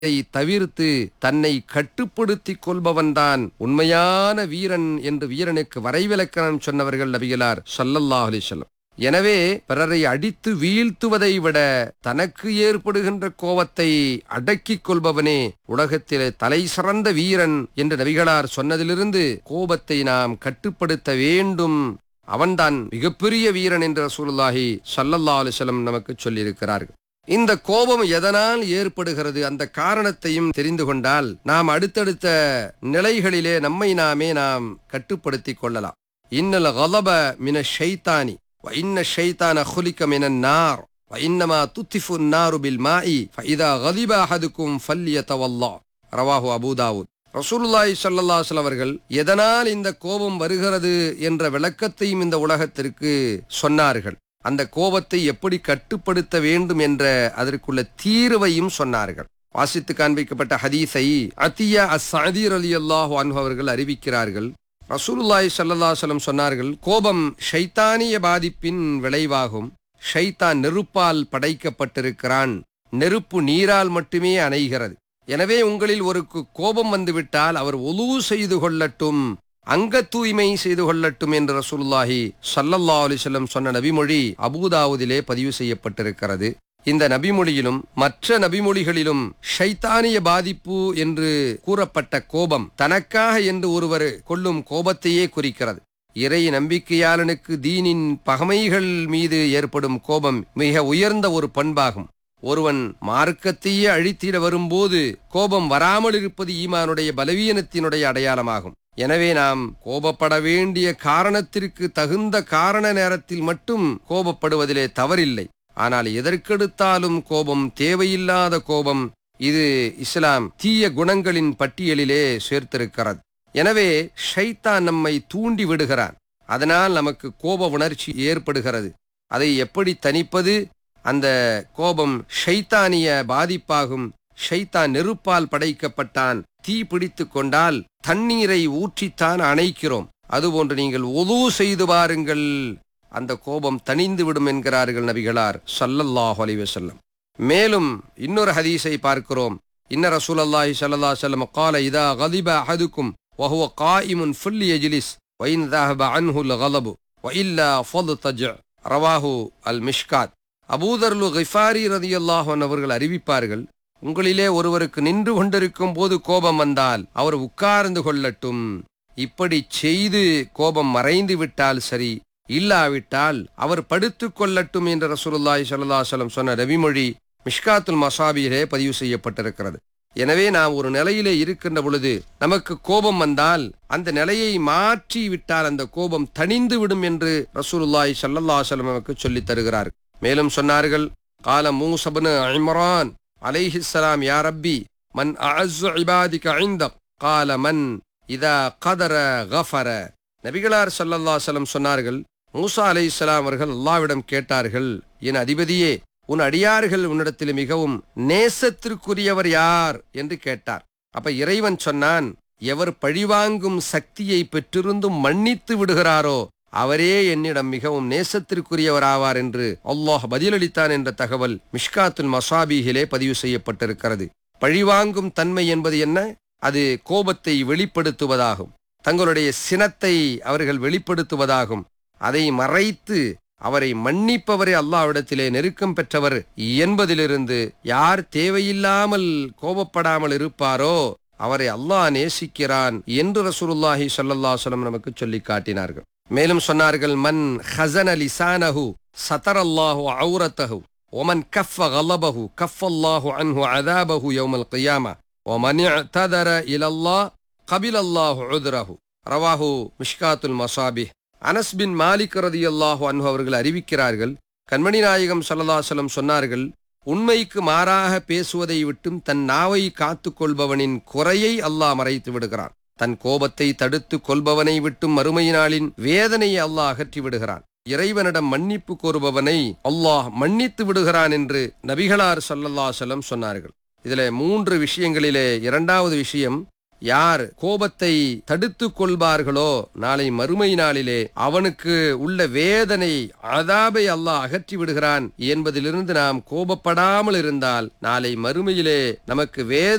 இதை தவிர்த்து தன்னை கட்டுப்படுத்திக் கொள்பவன்தான் உண்மையான வீரன் என்று வீரனுக்கு வரைவிலக்கணம் சொன்னவர்கள் நபிகளார் ஸல்லல்லாஹு அலைஹி வஸல்லம் எனவே பிறரை அடித்து வீழ்த்துவதை விட தனக்கு ஏற்படுகின்ற கோபத்தை அடக்கிக் கொள்பவனே உலகத்திலே தலை சிறந்த வீரன் என்று நபிகளார் சொன்னதிலிருந்து கோபத்தை நாம் கட்டுப்படுத்த வேண்டும் அவன்தான் மிகப்பெரிய வீரன் என்று ரசூலுல்லாஹி ஸல்லல்லாஹு அலைஹி வஸல்லம் நமக்கு சொல்லியிருக்கிறார்கள் இந்த கோபம் எதனால் ஏற்படுகிறது அந்த காரணத்தையும் தெரிந்து கொண்டால் நாம் அடுத்தடுத்த நிலைகளிலே நம்மை நாமே நாம் கட்டுப்படுத்திக் கொள்ளலாம் இன்னல் கலப மின ஷைத்தானி وإن الشيطان خلق من النار وإنما تطفئ النار بالماء فإذا غضب أحدكم فليتولى رواه أبو داود ரசூலுல்லாஹி ஸல்லல்லாஹு அலைஹி வஸல்லம் அவர்கள் எதனால் இந்த கோபம் வருகிறது என்ற விளக்கத்தையும் இந்த உலகத்திற்கு சொன்னார்கள் அந்த கோபத்தை எப்படி கட்டுப்படுத்த வேண்டும் என்ற அதற்குள்ள தீர்வையும் சொன்னார்கள் வாசித்து காண்பிக்கப்பட்ட ஹதீஸை அத்தியா அஸ் சதீர் அலி அல்லாஹு அன்ஹு அவர்கள் அறிவிக்கிறார்கள் ரசூலுல்லாஹி ஸல்லல்லாஹு அலைஹி வஸல்லம் சொன்னார்கள் கோபம் ஷைத்தானிய பாதிப்பின் விளைவாகும் ஷைத்தான் நெருப்பால் படைக்கப்பட்டிருக்கிறான் நெருப்பு நீரால் மட்டுமே அணைகிறது எனவே உங்களில் ஒரு கு- கோபம் வந்துவிட்டால் அவர் ஒலு செய்து கொள்ளட்டும் அங்க தூய்மை செய்து கொள்ளட்டும் என்று ரசூலுல்லாஹி ஸல்லல்லாஹு அலைஹி வஸல்லம் சொன்ன நபிமொழி அபூதாவுதிலே பதிவு செய்யப்பட்டிருக்கிறது இந்த நபிமொழியிலும் மற்ற நபிமொழிகளிலும் ஷைத்தானிய பாதிப்பு என்று கூறப்பட்ட கோபம் தனக்காக என்று ஒருவர் கொள்ளும் கோபத்தையே குறிக்கிறது இறை நம்பிக்கையாளனுக்கு தீனின் பகமைகள் மீது ஏற்படும் கோபம் மிக உயர்ந்த ஒரு பண்பாகும் ஒருவன் மார்க்கத்தையே அழித்திட வரும்போது கோபம் வராமல் இருப்பது ஈமானுடைய பலவீனத்தினுடைய அடையாளமாகும் எனவே நாம் கோபப்பட வேண்டிய காரணத்திற்கு தகுந்த காரண நேரத்தில் மட்டும் கோபப்படுவதிலே தவறில்லை ஆனால் எதற்கெடுத்தாலும் கோபம் தேவையில்லாத கோபம் இது இஸ்லாம் தீய குணங்களின் பட்டியலிலே சேர்த்திருக்கிறது எனவே ஷைத்தான் நம்மை தூண்டி விடுகிறான் அதனால் நமக்கு கோப உணர்ச்சி ஏற்படுகிறது அதை எப்படி தணிப்பது அந்த கோபம் ஷைத்தானிய பாதிப்பாகும் ஷைத்தான் நெருப்பால் படைக்கப்பட்டான் தீ பிடித்து கொண்டால் தண்ணீரை ஊற்றித்தான் அணைக்கிறோம் அதுபோன்று நீங்கள் ஒது செய்து பாருங்கள் அந்த கோபம் தணிந்து விடும் என்கிறார்கள் நபிகளார் ஸல்லல்லாஹு அலைஹி வஸல்லம் மேலும் இன்னொரு ஹதீஸை பார்க்கிறோம் இன்ன ரசூலல்லாஹி ஸல்லல்லாஹு அலைஹி வஸல்லம் قال اذا غضب احدكم وهو قائم فليجلس وان ذهب عنه الغضب والا فلتجع رواه المشكات அபூதர்லு கிஃபாரி ரதியல்லாஹு அன்ஹு அவர்கள் அறிவிப்பார்கள் உங்களிலே ஒருவருக்கு நின்று கொண்டிருக்கும் போது கோபம் வந்தால் அவர் உட்கார்ந்து கொள்ளட்டும் இப்படி செய்து கோபம் மறைந்து விட்டால் சரி இல்லாவிட்டால் அவர் படுத்துக் கொள்ளட்டும் என்று ரசூலுல்லாஹி ஸல்லல்லாஹு அலைஹி வஸல்லம் சொன்ன ரவிமொழி மிஷ்காத்துல் மசாபியிலே பதிவு செய்யப்பட்டிருக்கிறது எனவே நாம் ஒரு நிலையிலே இருக்கின்ற பொழுது நமக்கு கோபம் வந்தால் அந்த நிலையை மாற்றி விட்டால் அந்த கோபம் தணிந்து விடும் என்று ரசூலுல்லாஹி ஸல்லல்லாஹு அலைஹி வஸல்லம் நமக்கு சொல்லித் தருகிறார் மேலும் சொன்னார்கள் கால மூசபனு இம்ரான் அலைஹிஸ்ஸலாம் யா ரப்பி மன் அஅஸ்ஸு இபாதிக இந்தக் கால மன் இதா கதர கஃபர நபிகளார் ஸல்லல்லாஹு அலைஹி வஸல்லம் சொன்னார்கள் மூசா அலைஹிஸ்ஸலாம் அவர்கள் அல்லாஹ்விடம் கேட்டார்கள் என் அதிபதியே உன் அடியார்கள் உன்னிடத்தில் மிகவும் நேசத்திற்குரியவர் யார் என்று கேட்டார் அப்ப இறைவன் சொன்னான் எவர் பழிவாங்கும் சக்தியை பெற்றிருந்தும் மன்னித்து விடுகிறாரோ அவரே என்னிடம் மிகவும் நேசத்திற்குரியவராவார் என்று அல்லாஹ் பதிலளித்தான் என்ற தகவல் மிஷ்காத்துல் மசாபிகிலே பதிவு செய்யப்பட்டிருக்கிறது பழிவாங்கும் தன்மை என்பது என்ன அது கோபத்தை வெளிப்படுத்துவதாகும் தங்களுடைய சினத்தை அவர்கள் வெளிப்படுத்துவதாகும் அதை மறைத்து அவரை மன்னிப்பவரே அல்லாஹ்விடத்திலே நெருக்கம் பெற்றவர் என்பதிலிருந்து யார் தேவையில்லாமல் கோபப்படாமல் இருப்பாரோ அவரை அல்லாஹ் நேசிக்கிறான் என்று ரசூலுல்லாஹி ஸல்லல்லாஹு அலைஹி வஸல்லம் நமக்கு சொல்லி காட்டினார்கள் மேலும் சொன்னார்கள் மன் ஹசன லிசானஹு சதரல்லாஹு ஔரத்தஹு ஒமன் கஃப கலபஹு கஃபல்லாஹு அன்ஹு அதாபஹு யௌமல் கியாமா ஒமன் இஅ்ததர இலல்லாஹ் கபிலல்லாஹு உத்ரஹு ரவாஹு மிஷ்காத்துல் மசாபிஹ் அனஸ் பின் மாலிக் ரதியல்லாஹு அன்ஹு அவர்கள் அறிவிக்கிறார்கள் கண்மணி நாயகம் ஸல்லல்லாஹு அலைஹி வஸல்லம் சொன்னார்கள் உண்மைக்கு மாறாக பேசுவதை விட்டும் தன் நாவை காத்துக் கொள்பவனின் குறையை அல்லாஹ் மறைத்து விடுகிறான் தன் கோபத்தை தடுத்து கொள்பவனை விட்டும் மறுமை நாளின் வேதனையை அல்லாஹ் அகற்றி விடுகிறான் இறைவனிடம் மன்னிப்பு கோருபவனை அல்லாஹ் மன்னித்து விடுகிறான் என்று நபிகளார் ஸல்லல்லாஹு அலைஹி வஸல்லம் சொன்னார்கள் இதிலே மூன்று விஷயங்களிலே இரண்டாவது விஷயம் யார் கோபத்தை தடுத்துக் கொள்வார்களோ நாளை மறுமை நாளிலே அவனுக்கு உள்ள வேதனை அதாபை அல்லாஹ் அகற்றி விடுகிறான் என்பதிலிருந்து நாம் கோபப்படாமல் இருந்தால் நாளை மறுமையிலே நமக்கு வேத